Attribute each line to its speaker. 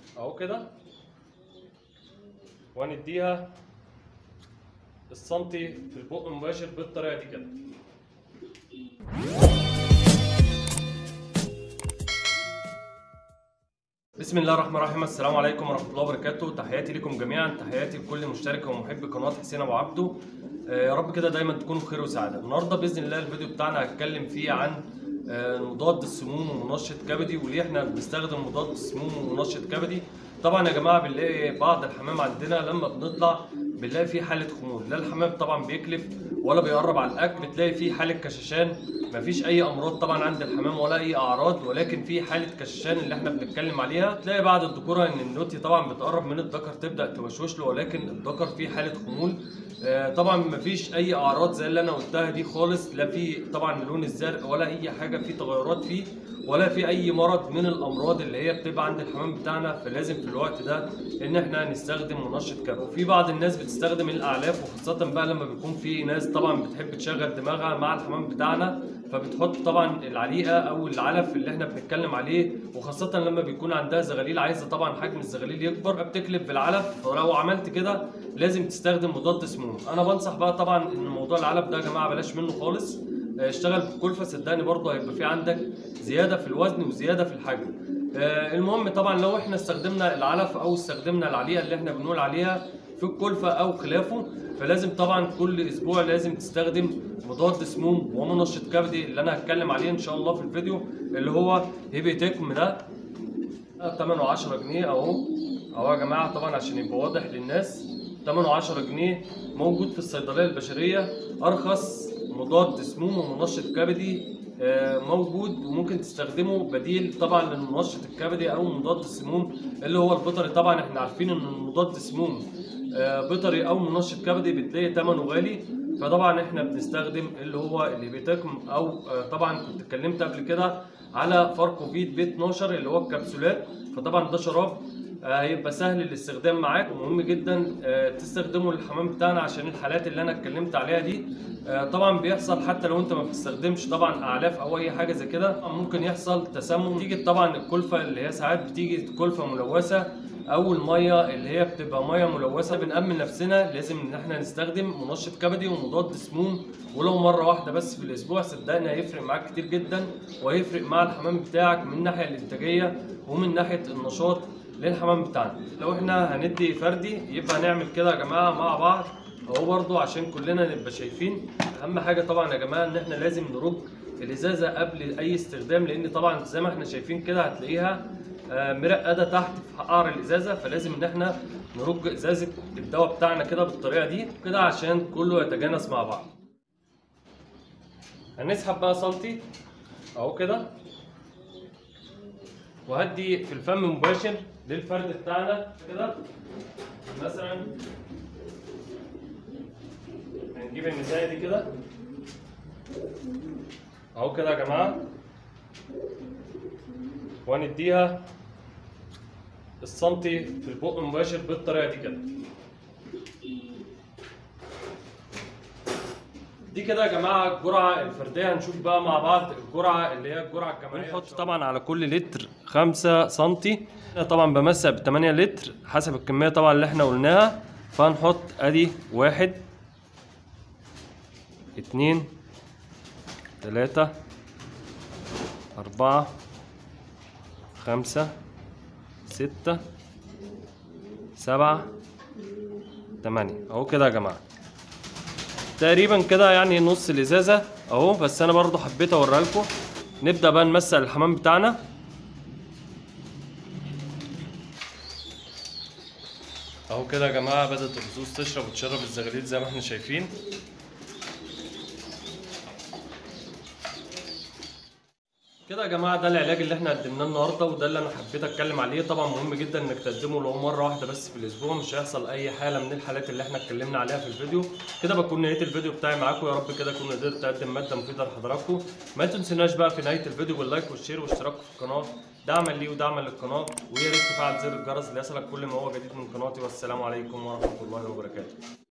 Speaker 1: اهو كده وهنديها السنتي في البق مباشر بالطريقه دي كده بسم الله الرحمن الرحيم السلام عليكم ورحمه الله وبركاته تحياتي لكم جميعا تحياتي لكل مشترك ومحب قناه حسين ابو عبده آه، يا رب كده دايما تكونوا بخير وسعاده النهارده باذن الله الفيديو بتاعنا هتكلم فيه عن آه، مضاد السموم ومنشط كبدي وليه احنا بنستخدم مضاد السموم ومنشط كبدي طبعا يا جماعه بنلاقي بعض الحمام عندنا لما بنطلع بنلاقي فيه حاله خمول لا الحمام طبعا بيكلف ولا بيقرب على الاكل بتلاقي فيه حاله كشاشان مفيش اي امراض طبعا عند الحمام ولا اي اعراض ولكن في حاله كشاشان اللي احنا بنتكلم عليها تلاقي بعد الذكوره ان النوتي طبعا بتقرب من الذكر تبدا توشوش له ولكن الذكر فيه حاله خمول آه، طبعا مفيش اي اعراض زي اللي انا قلتها دي خالص لا في طبعا لون الزرق ولا اي حاجه في تغيرات فيه ولا في اي مرض من الامراض اللي هي بتبقى عند الحمام بتاعنا فلازم في الوقت ده ان احنا نستخدم منشط كبد وفي بعض الناس بتستخدم الاعلاف وخاصه بقى لما بيكون في ناس طبعا بتحب تشغل دماغها مع الحمام بتاعنا فبتحط طبعا العليقه او العلف اللي احنا بنتكلم عليه وخاصه لما بيكون عندها زغاليل عايزه طبعا حجم الزغاليل يكبر فبتكلف بالعلف فلو عملت كده لازم تستخدم مضاد سموم انا بنصح بقى طبعا ان موضوع العلف ده يا جماعه بلاش منه خالص اشتغل في الكلفه صدقني برضه هيبقى في عندك زياده في الوزن وزياده في الحجم آه، المهم طبعا لو احنا استخدمنا العلف او استخدمنا العليقه اللي احنا بنقول عليها في الكلفه او خلافه فلازم طبعا كل اسبوع لازم تستخدم مضاد سموم ومنشط كبدي اللي انا هتكلم عليه ان شاء الله في الفيديو اللي هو هيبيتكم ده ثمنه 10 جنيه اهو اهو يا جماعه طبعا عشان يبقى واضح للناس ثمنه 10 جنيه موجود في الصيدليه البشريه ارخص مضاد سموم ومنشط كبدي آه، موجود وممكن تستخدمه بديل طبعا للمنشط الكبدي او مضاد السموم اللي هو البيطري طبعا احنا عارفين ان مضاد السموم آه، بيطري او منشط كبدي بتلاقي ثمنه غالي فطبعا احنا بنستخدم اللي هو الهيبيتاكم او آه، طبعا كنت اتكلمت قبل كده على فاركوفيد بي 12 اللي هو الكبسولات فطبعا ده شراب آه، هيبقى سهل الاستخدام معاك ومهم جدا آه، تستخدمه للحمام بتاعنا عشان الحالات اللي انا اتكلمت عليها دي آه، طبعا بيحصل حتى لو انت ما بتستخدمش طبعا اعلاف او اي حاجه زي كده ممكن يحصل تسمم تيجي طبعا الكلفه اللي هي ساعات بتيجي كلفه ملوثه او الميه اللي هي بتبقى ميه ملوثه بنأمن نفسنا لازم ان احنا نستخدم منشط كبدي ومضاد سموم ولو مره واحده بس في الاسبوع صدقني هيفرق معاك كتير جدا وهيفرق مع الحمام بتاعك من الناحيه الانتاجيه ومن ناحيه النشاط للحمام بتاعنا لو احنا هندي فردي يبقى نعمل كده يا جماعه مع بعض اهو برضو عشان كلنا نبقى شايفين اهم حاجه طبعا يا جماعه ان احنا لازم نرج الازازه قبل اي استخدام لان طبعا زي ما احنا شايفين كده هتلاقيها آه، مرقده تحت في قعر الازازه فلازم ان احنا نرج ازازه الدواء بتاعنا كده بالطريقه دي كده عشان كله يتجانس مع بعض هنسحب بقى سنتي اهو كده وهدي في الفم مباشر للفرد بتاعنا كده مثلا هنجيب المزاية دي كده اهو كده يا جماعة وهنديها السنتي في البق مباشر بالطريقة دي كده دي كده يا جماعه الجرعه الفرديه هنشوف بقى مع بعض الجرعه اللي هي الجرعه الجماعيه بنحط طبعا على كل لتر 5 سم طبعا بمسح ب 8 لتر حسب الكميه طبعا اللي احنا قلناها فهنحط ادي واحد اتنين تلاتة أربعة خمسة ستة سبعة تمانية أهو كده يا جماعة تقريبا كده يعني نص الازازه اهو بس انا برضو حبيت اوريها لكم نبدا بقى نمسح الحمام بتاعنا اهو كده يا جماعه بدات الرصوص تشرب وتشرب الزغاليل زي ما احنا شايفين كده يا جماعه ده العلاج اللي احنا قدمناه النهارده وده اللي انا حبيت اتكلم عليه طبعا مهم جدا انك تقدمه لو مره واحده بس في الاسبوع مش هيحصل اي حاله من الحالات اللي احنا اتكلمنا عليها في الفيديو كده بكون نهايه الفيديو بتاعي معاكم يا رب كده اكون قدرت اقدم ماده مفيده لحضراتكم ما تنسوناش بقى في نهايه الفيديو باللايك والشير والاشتراك في القناه دعما لي ودعما للقناه ويا ريت تفعل زر الجرس ليصلك كل ما هو جديد من قناتي والسلام عليكم ورحمه الله وبركاته